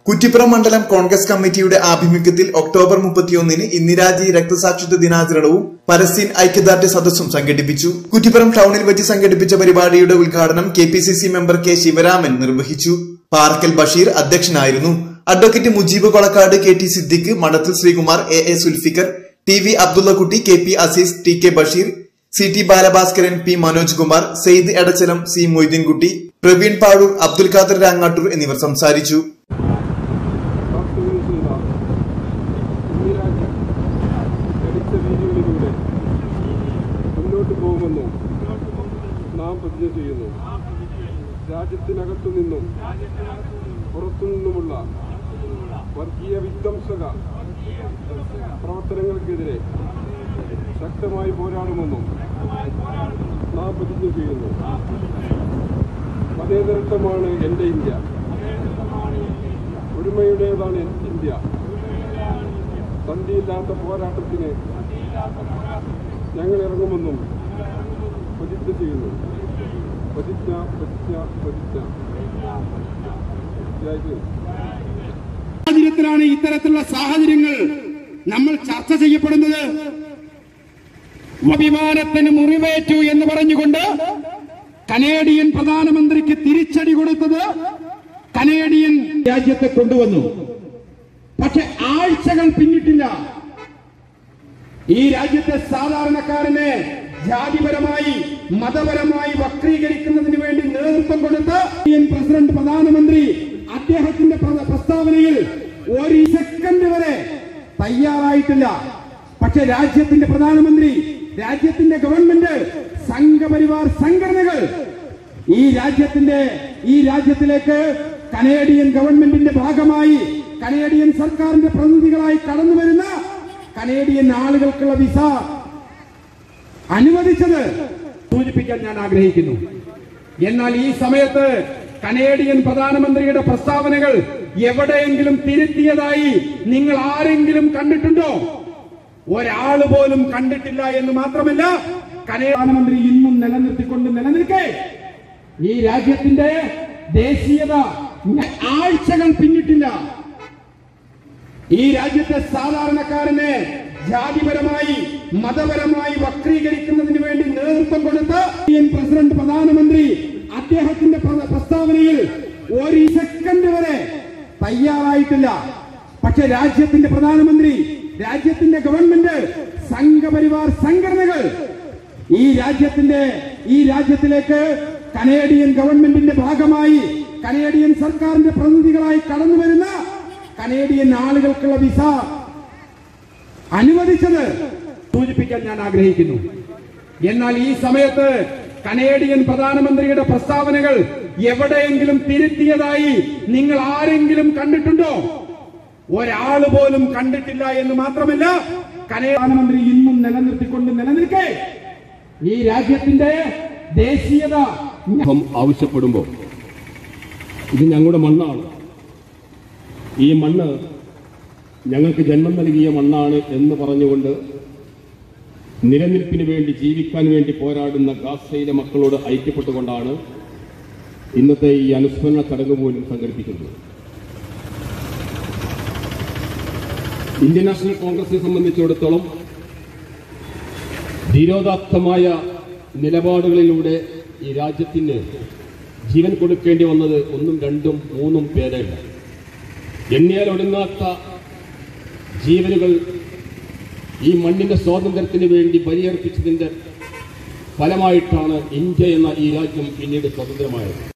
കുറ്റിപ്പുറം മണ്ഡലം കോൺഗ്രസ് കമ്മിറ്റിയുടെ ആഭിമുഖ്യത്തിൽ ഒക്ടോബർ മുപ്പത്തിയൊന്നിന് ഇന്ദിരാജി രക്തസാക്ഷിത്വ ദിനാചരണവും പരസ്യൻ ഐക്യദാർഢ്യ സദസ്സും സംഘടിപ്പിച്ചു കുറ്റിപ്പുറം ടൗണിൽ വെച്ച് സംഘടിപ്പിച്ച പരിപാടിയുടെ ഉദ്ഘാടനം K P C C member K Sivaraman നിർവഹിച്ചു പാർക്കൽ ബഷീർ അധ്യക്ഷനായിരുന്നു advocate Mujeeb Kolakkad K T Siddique Madathil Sreekumar A A Sulfikar T V Abdullakutty K P Azeez T K Basheer C T Balabhaskaran P Manoj Kumar Saeed Edachalam C Moideenkutty Praveen Pazhoor Abdul Khader Rangattoor എന്നിവർ സംസാരിച്ചു കാത്തുനിൽക്കുന്ന ഇന്ദിരാജി ധരിച്ച രീതികളിലൂടെ മുന്നോട്ട് പോകുമെന്നും നാം പ്രതിജ്ഞ ചെയ്യുന്നു രാജ്യത്തിനകത്തു നിന്നും പുറത്തുനിന്നുമുള്ള വർഗീയ വിധ്വംസക പ്രവർത്തനങ്ങൾക്കെതിരെ ശക്തമായി പോരാടുമെന്നും നാം പ്രതിജ്ഞ ചെയ്യുന്നു മതേതരത്വമാണ് എൻ്റെ ഇന്ത്യ ഒരുമയുടേതാണ് ഇന്ത്യ സന്ധിയില്ലാത്ത പോരാട്ടത്തിന് ഞങ്ങൾ ഇറങ്ങുമെന്നും പ്രതിജ്ഞ ചെയ്യുന്നു പ്രതിജ്ഞ പ്രതിജ്ഞ പ്രതിജ്ഞ ജയ് ഹിന്ദ് സാഹചര്യത്തിലാണ് ഇത്തരത്തിലുള്ള സാഹചര്യങ്ങൾ നമ്മൾ ചർച്ച ചെയ്യപ്പെടുന്നത് അഭിമാനത്തിന് മുറിവേറ്റു എന്ന് പറഞ്ഞുകൊണ്ട് കനേഡിയൻ പ്രധാനമന്ത്രിക്ക് തിരിച്ചടി കൊടുത്തത് കനേഡിയൻ രാജ്യത്തെ കൊണ്ടുവന്നു പക്ഷെ ആഴ്ചകൾ പിന്നിട്ടില്ല ഈ രാജ്യത്തെ സാധാരണക്കാരനെ ജാതിപരമായി മതപരമായി വക്രീകരിക്കുന്നതിന് വേണ്ടി നേതൃത്വം കൊടുത്ത ഇന്ത്യൻ പ്രസിഡന്റ് പ്രധാനമന്ത്രി അദ്ദേഹത്തിന്റെ പ്ര- പ്രസ്താവനയിൽ ഒരു സെക്കൻഡ് വരെ തയ്യാറായിട്ടില്ല പക്ഷെ രാജ്യത്തിന്റെ പ്രധാനമന്ത്രി രാജ്യത്തിന്റെ ഗവൺമെന്റ് സംഘപരിവാർ സംഘടനകൾ ഈ രാജ്യത്തിന്റെ ഈ രാജ്യത്തിലേക്ക് കനേഡിയൻ ഗവൺമെന്റിന്റെ ഭാഗമായി കനേഡിയൻ സർക്കാരിന്റെ പ്രതിനിധികളായി കടന്നു വരുന്ന കനേഡിയൻ ആളുകൾക്കുള്ള വിസ അനുവദിച്ചത് സൂചിപ്പിക്കാൻ ഞാൻ ആഗ്രഹിക്കുന്നു എന്നാൽ ഈ സമയത്ത് കനേഡിയൻ പ്രധാനമന്ത്രിയുടെ പ്രസ്താവനകൾ എവിടെയെങ്കിലും തിരുത്തിയതായി നിങ്ങൾ ആരെങ്കിലും കണ്ടിട്ടുണ്ടോ ഒരാൾ പോലും കണ്ടിട്ടില്ല എന്ന് മാത്രമല്ല കനേ പ്രധാനമന്ത്രി ഇന്നും നിലനിർത്തിക്കൊണ്ട് നിലനിൽക്കേ ഈ രാജ്യത്തിന്റെ ദേശീയത ആഴ്ചകൾ പിന്നിട്ടില്ല ഈ രാജ്യത്തെ സാധാരണക്കാരനെ ജാതിപരമായി മതപരമായി വക്രീകരിക്കുന്നതിന് വേണ്ടി നേതൃത്വം കൊടുത്ത ഇന്ത്യൻ പ്രസിഡന്റ് പ്രധാനമന്ത്രി അദ്ദേഹത്തിന്റെ പ്ര- പ്രസ്താവനയിൽ ഒരു സെക്കൻഡ് വരെ തയ്യാറായിട്ടില്ല പക്ഷെ രാജ്യത്തിന്റെ പ്രധാനമന്ത്രി രാജ്യത്തിന്റെ ഗവൺമെന്റ് സംഘപരിവാർ സംഘടനകൾ ഈ രാജ്യത്തിന്റെ ഈ രാജ്യത്തിലേക്ക് കനേഡിയൻ ഗവൺമെന്റിന്റെ ഭാഗമായി കനേഡിയൻ സർക്കാരിന്റെ പ്രതിനിധികളായി കടന്നു വരുന്ന കനേഡിയൻ ആളുകൾക്കുള്ള വിസ അനുവദിച്ചത് സൂചിപ്പിക്കാൻ ഞാൻ ആഗ്രഹിക്കുന്നു എന്നാൽ ഈ സമയത്ത് കനേഡിയൻ പ്രധാനമന്ത്രിയുടെ പ്രസ്താവനകൾ എവിടെയെങ്കിലും തിരുത്തിയതായി നിങ്ങൾ ആരെങ്കിലും കണ്ടിട്ടുണ്ടോ ഒരാൾ പോലും കണ്ടിട്ടില്ല എന്ന് മാത്രമല്ല കനേ പ്രധാനമന്ത്രി ഇന്നും നിലനിർത്തിക്കൊണ്ട് നിലനിൽക്കേ ഈ രാജ്യത്തിന്റെ ദേശീയത സമൂഹം ആവശ്യപ്പെടുമ്പോൾ ഇത് ഞങ്ങളുടെ മണ്ണാണ് ഈ മണ്ണ് ഞങ്ങൾക്ക് ജന്മം നൽകിയ മണ്ണാണ് എന്ന് പറഞ്ഞുകൊണ്ട് നിലനിൽപ്പിന് വേണ്ടി ജീവിക്കാൻ വേണ്ടി പോരാടുന്ന ഗാസയിലെ മക്കളോട് ഐക്യപ്പെട്ടുകൊണ്ടാണ് ഇന്നത്തെ ഈ അനുസ്മരണ ചടങ്ങ് പോലും സംഘടിപ്പിക്കുന്നത് ഇന്ത്യൻ നാഷണൽ കോൺഗ്രസിനെ സംബന്ധിച്ചിടത്തോളം ധീരോദാത്തമായ നിലപാടുകളിലൂടെ ഈ രാജ്യത്തിന് ജീവൻ കൊടുക്കേണ്ടി വന്നത് ഒന്നും രണ്ടും മൂന്നും പേരല്ല എണ്ണിയാൽ ഒടുങ്ങാത്ത ജീവനുകൾ ഈ മണ്ണിന്റെ സ്വാതന്ത്ര്യത്തിന് വേണ്ടി ബലിയർപ്പിച്ചതിന്റെ ഫലമായിട്ടാണ് ഇന്ത്യ എന്ന ഈ രാജ്യം പിന്നീട് സ്വതന്ത്രമായത്